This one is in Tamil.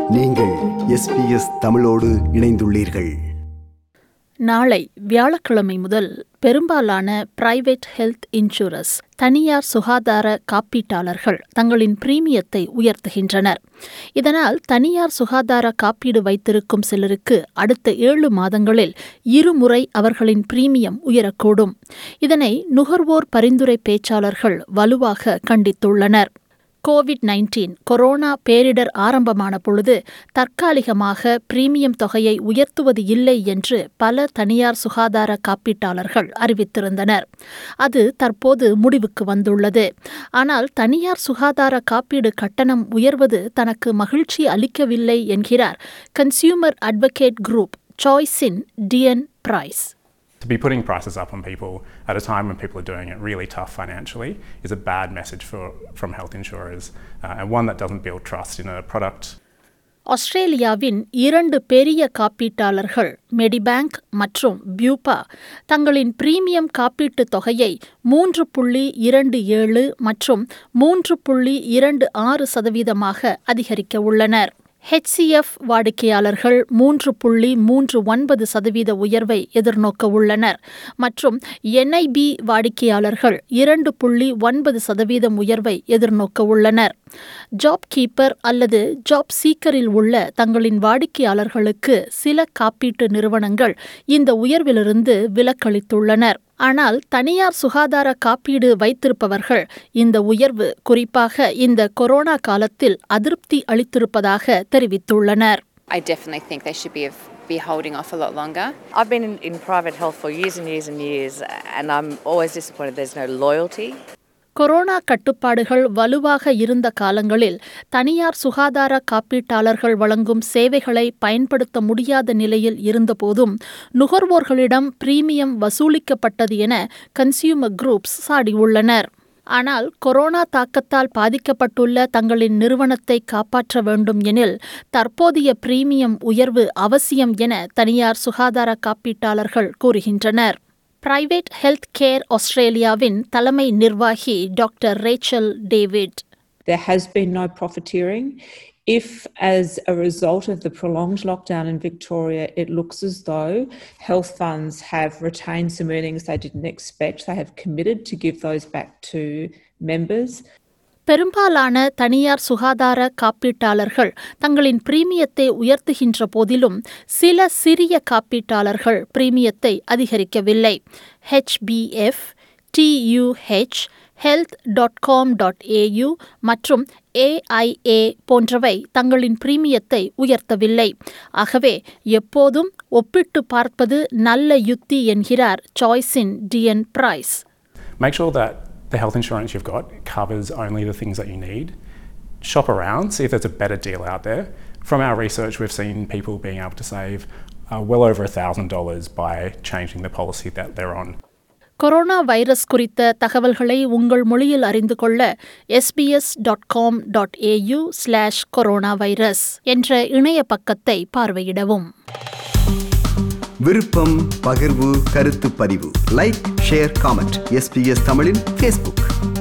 நீங்கள் எஸ்பிஎஸ் தமிழோடு இணைந்துள்ளீர்கள் நாளை வியாழக்கிழமை முதல் பெரும்பாலான பிரைவேட் ஹெல்த் இன்சூரன்ஸ் தனியார் சுகாதார காப்பீட்டாளர்கள் தங்களின் பிரீமியத்தை உயர்த்துகின்றனர் இதனால் தனியார் சுகாதார காப்பீடு வைத்திருக்கும் சிலருக்கு அடுத்த ஏழு மாதங்களில் இருமுறை அவர்களின் பிரீமியம் உயரக்கூடும் இதனை நுகர்வோர் பரிந்துரை பேச்சாளர்கள் வலுவாக கண்டித்துள்ளனர் கோவிட் நைன்டீன் கொரோனா பேரிடர் ஆரம்பமான பொழுது தற்காலிகமாக பிரீமியம் தொகையை உயர்த்துவது இல்லை என்று பல தனியார் சுகாதார காப்பீட்டாளர்கள் அறிவித்திருந்தனர் அது தற்போது முடிவுக்கு வந்துள்ளது ஆனால் தனியார் சுகாதார காப்பீடு கட்டணம் உயர்வது தனக்கு மகிழ்ச்சி அளிக்கவில்லை என்கிறார் கன்சியூமர் அட்வொகேட் குரூப் சாய்ஸின் Dean Price To be putting prices up on people at a time when people are doing it really tough financially is a bad message for, from health insurers uh, and one that doesn't build trust in a product. ஆஸ்திரேலியாவின் இரண்டு பெரிய காப்பீட்டாளர்கள் மெடிபேங்க் மற்றும் பியூபா தங்களின் பிரீமியம் காப்பீட்டுத் தொகையை மூன்று புள்ளி இரண்டு ஏழு மற்றும் மூன்று புள்ளி இரண்டு ஆறு சதவீதமாக அதிகரிக்க உள்ளனர் ஹெச்சிஎஃப் வாடிக்கையாளர்கள் மூன்று புள்ளி மூன்று ஒன்பது சதவீத உயர்வை எதிர்நோக்க உள்ளனர் மற்றும் என்ஐபி வாடிக்கையாளர்கள் இரண்டு புள்ளி ஒன்பது சதவீதம் உயர்வை எதிர்நோக்க உள்ளனர் ஜாப் கீப்பர் அல்லது ஜாப் சீக்கரில் உள்ள தங்களின் வாடிக்கையாளர்களுக்கு சில காப்பீட்டு நிறுவனங்கள் இந்த உயர்விலிருந்து விலக்களித்துள்ளனர் ஆனால் தனியார் சுகாதார காப்பீடு வைத்திருப்பவர்கள் இந்த உயர்வு குறிப்பாக இந்த கொரோனா காலத்தில் அதிருப்தி அளித்திருப்பதாக தெரிவித்துள்ளனர் I definitely think they should be be holding off a lot longer. I've been in, in private health for years and years and years, and I'm always disappointed there's no loyalty. Corona கட்டுப்பாடுகள் வலுவாக இருந்த காலங்களில் தனியார் சுகாதார காப்பீட்டாளர்கள் வழங்கும் சேவைகளை பயன்படுத்த முடியாத நிலையில் இருந்தபோதும் நுகர்வோர்களிடம் பிரீமியம் வசூலிக்கப்பட்டது என கன்சியூமர் குரூப்ஸ் சாடியுள்ளனர் ஆனால் கொரோனா தாக்கத்தால் பாதிக்கப்பட்டுள்ள தங்களின் நிறுவனத்தை காப்பாற்ற வேண்டும் எனில் தற்போதைய பிரீமியம் உயர்வு அவசியம் என தனியார் சுகாதார காப்பீட்டாளர்கள் கூறுகின்றனர் பிரைவேட் ஹெல்த் கேர் ஆஸ்திரேலியாவின் தலைமை நிர்வாகி doctor Rachel David There has been no profiteering. If, as a result of the prolonged lockdown in Victoria, it looks as though health funds have retained some earnings they didn't expect, they have committed to give those back to members. பெரும்பாலான தனியார் சுகாதார காப்பீட்டாளர்கள் தங்களின் பிரீமியத்தை உயர்த்துகின்ற போதிலும் சில சிறிய காப்பீட்டாளர்கள் பிரீமியத்தை அதிகரிக்கவில்லை HBF TUH health dot com dot AU மற்றும் ஏஐஏ போன்றவை தங்களின் பிரீமியத்தை உயர்த்தவில்லை ஆகவே எப்போதும் ஒப்பிட்டு பார்ப்பது நல்ல யுத்தி என்கிறார் சாய்ஸின் Dean Price Make sure that the health insurance you've got covers only the things that you need. Shop around, see if there's a better deal out there. From our research, we've seen people being able to save uh, well over $1,000 by changing the policy that they're on. Corona virus குறித்த தகவல்களை உங்கள் மொழியில் அறிந்து கொள்ள SBS dot com dot AU slash corona virus என்ற இணைய பக்கத்தை பார்வையிடவும் விருப்பம் பகிர்வு கருத்து பதிவு லைக் ஷேர் காமெண்ட் எஸ்பிஎஸ் தமிழின் ஃபேஸ்புக்